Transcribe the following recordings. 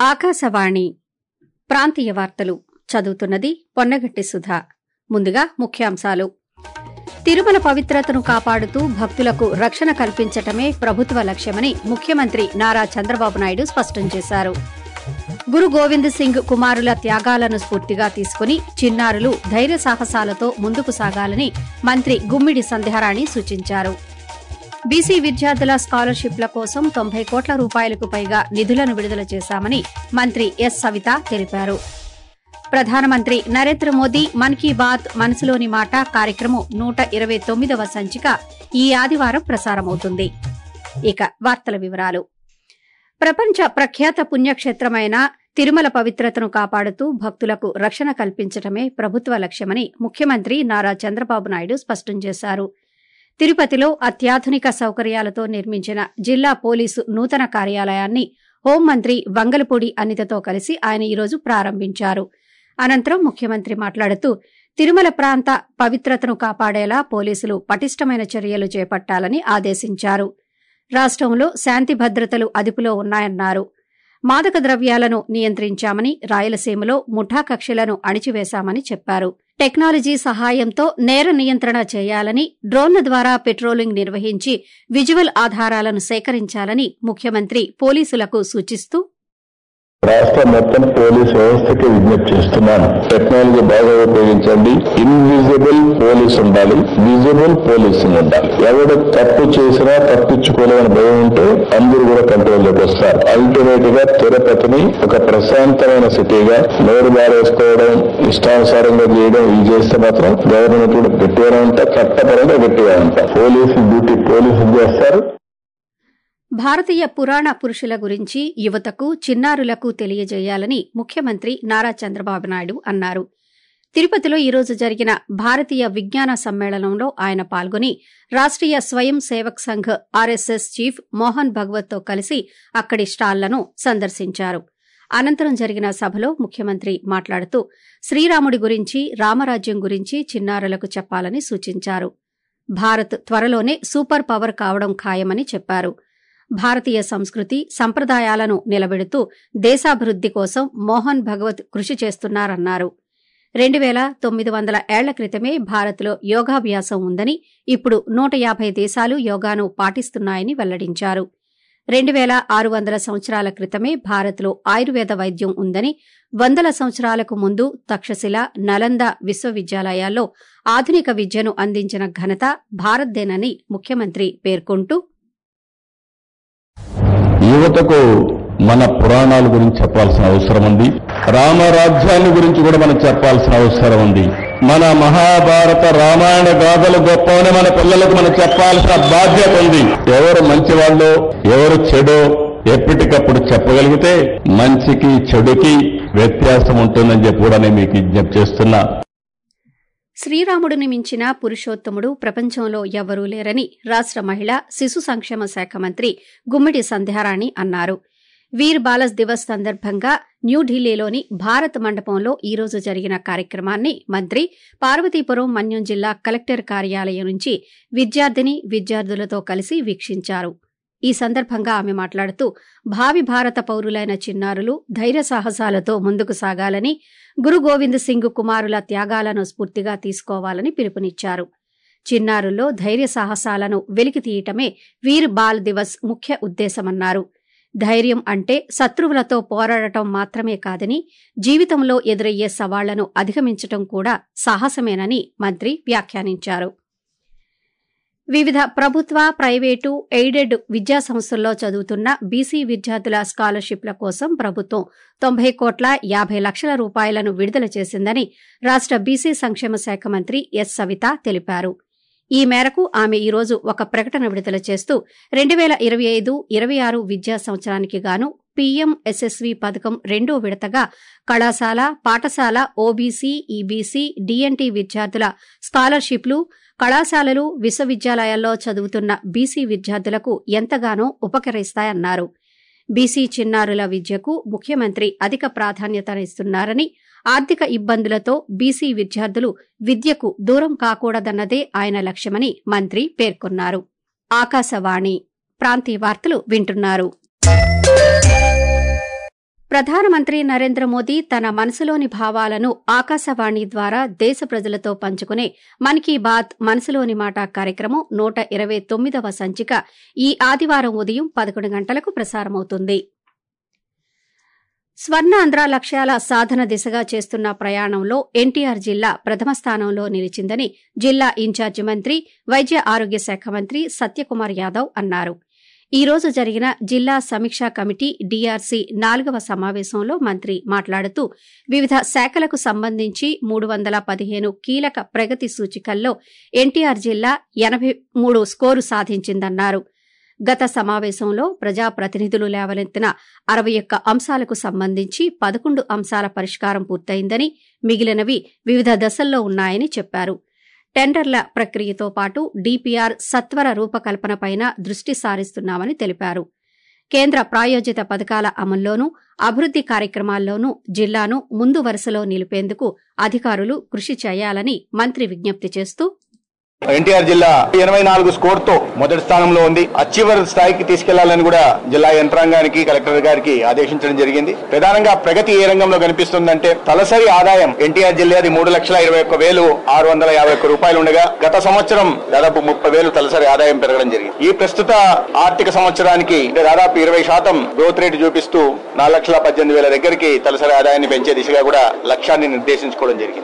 ఆకాశవాణి ప్రాంతీయ వార్తలు చదువుతున్నది పొన్నగట్టి సుధా ముందుగా ముఖ్యాంశాలు తిరుమల పవిత్రతను కాపాడుతూ భక్తులకు రక్షణ కల్పించటమే ప్రభుత్వ లక్ష్యమని ముఖ్యమంత్రి నారా చంద్రబాబు నాయుడు స్పష్టం చేశారు గురు గోవింద్ సింగ్ కుమారుల త్యాగాలను స్ఫూర్తిగా తీసుకుని చిన్నారులు ధైర్య సాహసాలతో ముందుకు సాగాలని మంత్రి గుమ్మిడి సంధ్యారాణి సూచించారు బీసీ విద్యార్థుల స్కాలర్షిప్ల కోసం తొంభై కోట్ల రూపాయలకు పైగా నిధులను విడుదల చేశామని మంత్రి ఎస్ సవిత తెలిపారు ప్రధానమంత్రి నరేంద్ర మోదీ మన్ కీ బాత్ మనసులోని మాట కార్యక్రమం నూట ఇరవై తొమ్మిదవ సంచిక ఈ ఆదివారం ప్రసారమవుతుంది ఇక వార్తల వివరాలు ప్రపంచ ప్రఖ్యాత పుణ్యక్షేత్రమైన తిరుమల పవిత్రతను కాపాడుతూ భక్తులకు రక్షణ కల్పించడమే ప్రభుత్వ లక్ష్యమని ముఖ్యమంత్రి నారా చంద్రబాబు నాయుడు స్పష్టం చేశారు తిరుపతిలో అత్యాధునిక సౌకర్యాలతో నిర్మించిన జిల్లా పోలీసు నూతన కార్యాలయాన్ని హోంమంత్రి వంగలపూడి అనితతో కలిసి ఆయన ఈరోజు ప్రారంభించారు అనంతరం ముఖ్యమంత్రి మాట్లాడుతూ తిరుమల ప్రాంత పవిత్రతను కాపాడేలా పోలీసులు పటిష్టమైన చర్యలు చేపట్టాలని ఆదేశించారు రాష్టంలో శాంతి భద్రతలు అదుపులో ఉన్నాయన్నారు మాదక ద్రవ్యాలను నియంత్రించామని రాయలసీమలో ముఠా కక్షలను అణిచివేశామని చెప్పారు టెక్నాలజీ సహాయంతో నేర నియంత్రణ చేయాలని డ్రోన్ల ద్వారా పెట్రోలింగ్ నిర్వహించి విజువల్ ఆధారాలను సేకరించాలని ముఖ్యమంత్రి పోలీసులకు సూచిస్తూ రాష్ట్ర మొత్తం పోలీస్ వ్యవస్థకి విజ్ఞప్తి చేస్తున్నాను టెక్నాలజీ బాగా ఉపయోగించండి ఇన్విజిబుల్ పోలీస్ ఉండాలి విజిబుల్ పోలీసింగ్ ఉండాలి ఎవడు తప్పు చేసినా తప్పించుకోలేని భయం ఉంటే అందరూ కూడా కంట్రోల్లోకి వస్తారు అల్టిమేట్ గా తిరుపతిని ఒక ప్రశాంతమైన సిటీగా నోరు బారేసుకోవడం ఇష్టానుసారంగా చేయడం ఇది చేస్తే మాత్రం గవర్నమెంట్ కూడా గట్టిగానే ఉంటా చట్టపరంగా గట్టిగా ఉంటా పోలీసు డ్యూటీ పోలీసులు చేస్తారు భారతీయ పురాణ పురుషుల గురించి యువతకు చిన్నారులకు తెలియజేయాలని ముఖ్యమంత్రి నారా చంద్రబాబు నాయుడు అన్నారు తిరుపతిలో ఈరోజు జరిగిన భారతీయ విజ్ఞాన సమ్మేళనంలో ఆయన పాల్గొని రాష్ట్రీయ స్వయం సేవక్ సంఘ్ ఆర్ఎస్ఎస్ చీఫ్ మోహన్ భగవత్తో కలిసి అక్కడి స్టాళ్లను సందర్శించారు అనంతరం జరిగిన సభలో ముఖ్యమంత్రి మాట్లాడుతూ శ్రీరాముడి గురించి రామరాజ్యం గురించి చిన్నారులకు చెప్పాలని సూచించారు భారత్ త్వరలోనే సూపర్ పవర్ కావడం ఖాయమని చెప్పారు భారతీయ సంస్కృతి సంప్రదాయాలను నిలబెడుతూ దేశాభివృద్ది కోసం మోహన్ భగవత్ కృషి చేస్తున్నారన్నారు రెండు వేల తొమ్మిది వందల ఏళ్ల క్రితమే భారత్లో యోగాభ్యాసం ఉందని ఇప్పుడు నూట యాభై దేశాలు యోగాను పాటిస్తున్నాయని వెల్లడించారు రెండు వేల ఆరు వందల సంవత్సరాల క్రితమే భారత్లో ఆయుర్వేద వైద్యం ఉందని వందల సంవత్సరాలకు ముందు తక్షశిల నలంద విశ్వవిద్యాలయాల్లో ఆధునిక విద్యను అందించిన ఘనత భారత్దేనని ముఖ్యమంత్రి పేర్కొంటూ యువతకు మన పురాణాల గురించి చెప్పాల్సిన అవసరం ఉంది రామరాజ్యాన్ని గురించి కూడా మనం చెప్పాల్సిన అవసరం ఉంది మన మహాభారత రామాయణ గాథలు గొప్పవని మన పిల్లలకు మనం చెప్పాల్సిన బాధ్యత ఉంది ఎవరు మంచివాళ్ళో ఎవరు చెడో ఎప్పటికప్పుడు చెప్పగలిగితే మంచికి చెడుకి వ్యత్యాసం ఉంటుందని చెప్పి కూడా నేను మీకు విజ్ఞప్తి చేస్తున్నా శ్రీరాముడిని మించిన పురుషోత్తముడు ప్రపంచంలో ఎవరూ లేరని రాష్ట మహిళా శిశు సంక్షేమ శాఖ మంత్రి గుమ్మిడి సంధ్యారాణి అన్నారు వీర్ బాలస్ దివస్ సందర్భంగా న్యూఢిల్లీలోని భారత్ మండపంలో ఈ రోజు జరిగిన కార్యక్రమాన్ని మంత్రి పార్వతీపురం మన్యం జిల్లా కలెక్టర్ కార్యాలయం నుంచి విద్యార్థిని విద్యార్థులతో కలిసి వీక్షించారు ఈ సందర్భంగా ఆమె మాట్లాడుతూ భావి భారత పౌరులైన చిన్నారులు ధైర్య సాహసాలతో ముందుకు సాగాలని గురు గోవింద్ సింగ్ కుమారుల త్యాగాలను స్ఫూర్తిగా తీసుకోవాలని పిలుపునిచ్చారు చిన్నారుల్లో ధైర్య సాహసాలను వెలికి తీయటమే వీర్ బాల్ దివస్ ముఖ్య ఉద్దేశమన్నారు ధైర్యం అంటే శత్రువులతో పోరాడటం మాత్రమే కాదని జీవితంలో ఎదురయ్యే సవాళ్లను అధిగమించటం కూడా సాహసమేనని మంత్రి వ్యాఖ్యానించారు వివిధ ప్రభుత్వ ప్రైవేటు ఎయిడెడ్ విద్యా సంస్థల్లో చదువుతున్న బీసీ విద్యార్థుల స్కాలర్షిప్ల కోసం ప్రభుత్వం తొంభై కోట్ల యాభై లక్షల రూపాయలను విడుదల చేసిందని రాష్ట బీసీ సంక్షేమ శాఖ మంత్రి ఎస్ సవిత తెలిపారు ఈ మేరకు ఆమె ఈరోజు ఒక ప్రకటన విడుదల చేస్తూ రెండు వేల ఇరవై ఐదు ఇరవై ఆరు విద్యా సంవత్సరానికి గాను పీఎం ఎస్ఎస్వి పథకం రెండో విడతగా కళాశాల పాఠశాల ఓబీసీ ఈబీసీ డీఎన్టీ విద్యార్థుల స్కాలర్షిప్లు కళాశాలలు విశ్వవిద్యాలయాల్లో చదువుతున్న బీసీ విద్యార్థులకు ఎంతగానో ఉపకరిస్తాయన్నారు బీసీ చిన్నారుల విద్యకు ముఖ్యమంత్రి అధిక ప్రాధాన్యతనిస్తున్నారని ఆర్థిక ఇబ్బందులతో బీసీ విద్యార్థులు విద్యకు దూరం కాకూడదన్నదే ఆయన లక్ష్యమని మంత్రి పేర్కొన్నారు ఆకాశవాణి ప్రాంతీయ వార్తలు వింటున్నారు ప్రధానమంత్రి నరేంద్ర మోదీ తన మనసులోని భావాలను ఆకాశవాణి ద్వారా దేశ ప్రజలతో పంచుకునే మన్ కీ బాత్ మనసులోని మాట కార్యక్రమం నూట ఇరవై తొమ్మిదవ సంచిక ఈ ఆదివారం ఉదయం పదకొండు గంటలకు ప్రసారమవుతుంది స్వర్ణాంధ్ర లక్ష్యాల సాధన దిశగా చేస్తున్న ప్రయాణంలో ఎన్టీఆర్ జిల్లా ప్రథమ స్థానంలో నిలిచిందని జిల్లా ఇన్ఛార్జి మంత్రి వైద్య ఆరోగ్య శాఖ మంత్రి సత్యకుమార్ యాదవ్ అన్నారు ఈ రోజు జరిగిన జిల్లా సమీక్షా కమిటీ డీఆర్సీ నాలుగవ సమావేశంలో మంత్రి మాట్లాడుతూ వివిధ శాఖలకు సంబంధించి మూడు వందల పదిహేను కీలక ప్రగతి సూచికల్లో ఎన్టీఆర్ జిల్లా ఎనభై మూడు స్కోరు సాధించిందన్నారు గత సమావేశంలో ప్రజాప్రతినిధులు లేవనెత్తిన అరవై ఒక్క అంశాలకు సంబంధించి పదకొండు అంశాల పరిష్కారం పూర్తయిందని మిగిలినవి వివిధ దశల్లో ఉన్నాయని చెప్పారు టెండర్ల ప్రక్రియతో పాటు డీపీఆర్ సత్వర రూపకల్పనపైన దృష్టి సారిస్తున్నామని తెలిపారు కేంద్ర ప్రాయోజిత పథకాల అమల్లోనూ అభివృద్ది కార్యక్రమాల్లోనూ జిల్లాను ముందు వరుసలో నిలిపేందుకు అధికారులు కృషి చేయాలని మంత్రి విజ్ఞప్తి చేస్తూ ఎన్టీఆర్ జిల్లా ఎనభై నాలుగు స్కోర్ తో మొదటి స్థానంలో ఉంది అచీవర్ స్థాయికి తీసుకెళ్లాలని కూడా జిల్లా యంత్రాంగానికి కలెక్టర్ గారికి ఆదేశించడం జరిగింది ప్రధానంగా ప్రగతి ఏ రంగంలో కనిపిస్తుందంటే తలసరి ఆదాయం ఎన్టీఆర్ జిల్లాది మూడు లక్షల ఇరవై ఒక్క వేలు ఆరు వందల యాభై ఒక్క రూపాయలు ఉండగా గత సంవత్సరం దాదాపు ముప్పై వేలు తలసరి ఆదాయం పెరగడం జరిగింది ఈ ప్రస్తుత ఆర్థిక సంవత్సరానికి దాదాపు ఇరవై శాతం గ్రోత్ రేటు చూపిస్తూ నాలుగు లక్షల పద్దెనిమిది వేల దగ్గరికి తలసరి ఆదాయాన్ని పెంచే దిశగా కూడా లక్ష్యాన్ని నిర్దేశించుకోవడం జరిగింది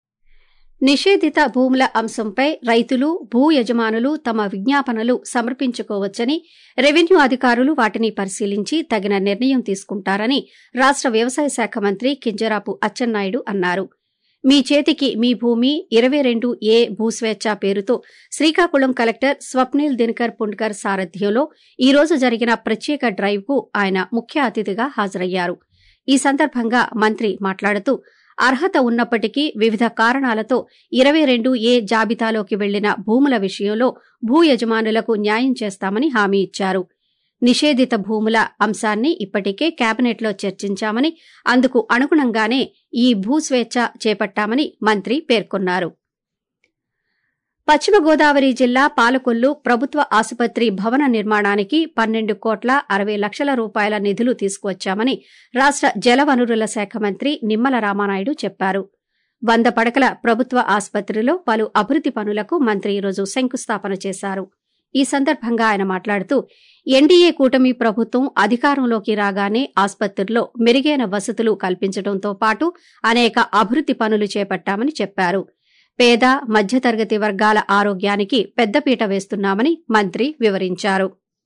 నిషేధిత భూముల అంశంపై రైతులు భూ యజమానులు తమ విజ్ఞాపనలు సమర్పించుకోవచ్చని రెవెన్యూ అధికారులు వాటిని పరిశీలించి తగిన నిర్ణయం తీసుకుంటారని రాష్ట వ్యవసాయ శాఖ మంత్రి కింజరాపు అచ్చెన్నాయుడు అన్నారు మీ చేతికి మీ భూమి ఇరవై రెండు ఏ భూస్వేచ్ఛ పేరుతో శ్రీకాకుళం కలెక్టర్ స్వప్నిల్ దినకర్ పుండ్కర్ సారథ్యంలో ఈ రోజు జరిగిన ప్రత్యేక డ్రైవ్ కు ఆయన ముఖ్య అతిథిగా హాజరయ్యారు ఈ సందర్భంగా మంత్రి మాట్లాడుతూ అర్హత ఉన్నప్పటికీ వివిధ కారణాలతో ఇరవై రెండు ఏ జాబితాలోకి వెళ్లిన భూముల విషయంలో భూ యజమానులకు న్యాయం చేస్తామని హామీ ఇచ్చారు నిషేధిత భూముల అంశాన్ని ఇప్పటికే కేబినెట్లో చర్చించామని అందుకు అనుగుణంగానే ఈ భూస్వేచ్ఛ చేపట్టామని మంత్రి పేర్కొన్నారు పశ్చిమ గోదావరి జిల్లా పాలకొల్లు ప్రభుత్వ ఆసుపత్రి భవన నిర్మాణానికి పన్నెండు కోట్ల అరవై లక్షల రూపాయల నిధులు తీసుకువచ్చామని రాష్ట జలవనరుల శాఖ మంత్రి నిమ్మల రామానాయుడు చెప్పారు వంద పడకల ప్రభుత్వ ఆసుపత్రిలో పలు అభివృద్ది పనులకు మంత్రి ఈరోజు శంకుస్థాపన చేశారు ఈ సందర్భంగా ఆయన మాట్లాడుతూ ఎన్డీఏ కూటమి ప్రభుత్వం అధికారంలోకి రాగానే ఆసుపత్రుల్లో మెరుగైన వసతులు కల్పించడంతో పాటు అనేక అభివృద్ది పనులు చేపట్టామని చెప్పారు పేద మధ్యతరగతి వర్గాల ఆరోగ్యానికి పెద్దపీట వేస్తున్నామని మంత్రి వివరించారు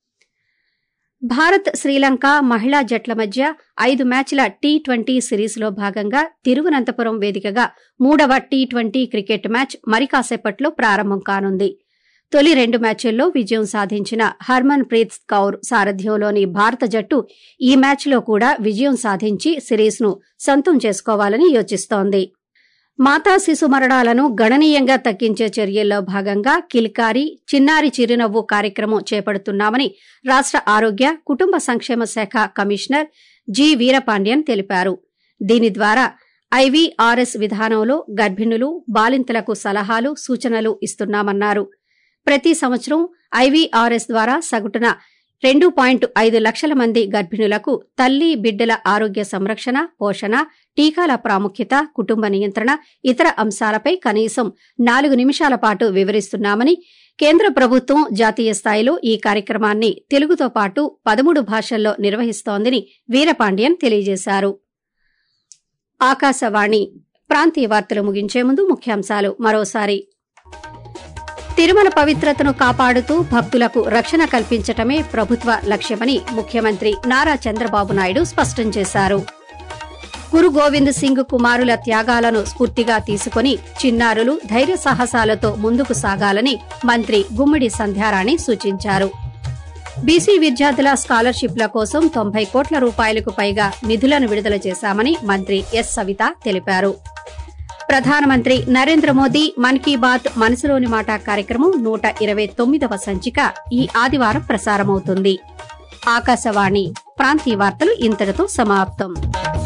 భారత్ శ్రీలంక మహిళా జట్ల మధ్య ఐదు మ్యాచ్ల టీ ట్వంటీ సిరీస్లో భాగంగా తిరువనంతపురం వేదికగా మూడవ టీ ట్వంటీ క్రికెట్ మ్యాచ్ మరి కాసేపట్లో ప్రారంభం కానుంది తొలి రెండు మ్యాచ్ల్లో విజయం సాధించిన హర్మన్ ప్రీత్ కౌర్ సారథ్యంలోని భారత జట్టు ఈ మ్యాచ్లో కూడా విజయం సాధించి సిరీస్ను సొంతం చేసుకోవాలని యోచిస్తోంది మాతా శిశు మరణాలను గణనీయంగా తగ్గించే చర్యల్లో భాగంగా కిల్కారి చిన్నారి చిరునవ్వు కార్యక్రమం చేపడుతున్నామని రాష్ట ఆరోగ్య కుటుంబ సంక్షేమ శాఖ కమిషనర్ జి వీరపాండ్యన్ తెలిపారు దీని ద్వారా ఐవీఆర్ఎస్ విధానంలో గర్భిణులు బాలింతలకు సలహాలు సూచనలు ఇస్తున్నామన్నారు ప్రతి సంవత్సరం ఐవీఆర్ఎస్ ద్వారా సగటున రెండు పాయింట్ ఐదు లక్షల మంది గర్భిణులకు తల్లి బిడ్డల ఆరోగ్య సంరక్షణ పోషణ టీకాల ప్రాముఖ్యత కుటుంబ నియంత్రణ ఇతర అంశాలపై కనీసం నాలుగు నిమిషాల పాటు వివరిస్తున్నామని కేంద్ర ప్రభుత్వం జాతీయ స్థాయిలో ఈ కార్యక్రమాన్ని తెలుగుతో పాటు పదమూడు భాషల్లో నిర్వహిస్తోందని వీరపాండ్యన్ తెలియజేశారు ఆకాశవాణి ప్రాంతీయ వార్తలు ముగించే ముందు ముఖ్యాంశాలు మరోసారి తిరుమల పవిత్రతను కాపాడుతూ భక్తులకు రక్షణ కల్పించటమే ప్రభుత్వ లక్ష్యమని ముఖ్యమంత్రి నారా చంద్రబాబు నాయుడు స్పష్టం చేశారు గురు గోవింద్ సింగ్ కుమారుల త్యాగాలను స్ఫూర్తిగా తీసుకుని చిన్నారులు ధైర్య సాహసాలతో ముందుకు సాగాలని మంత్రి గుమ్మిడి సంధ్యారాణి సూచించారు బీసీ విద్యార్థుల స్కాలర్షిప్ల కోసం తొంభై కోట్ల రూపాయలకు పైగా నిధులను విడుదల చేశామని మంత్రి ఎస్ సవిత తెలిపారు ప్రధానమంత్రి నరేంద్ర మోదీ మన్ కీ బాత్ మనసులోని మాట కార్యక్రమం నూట ఇరవై తొమ్మిదవ సంచిక ఈ ఆదివారం ప్రసారమవుతుంది ఆకాశవాణి ప్రాంతీయ వార్తలు ఇంతటితో సమాప్తం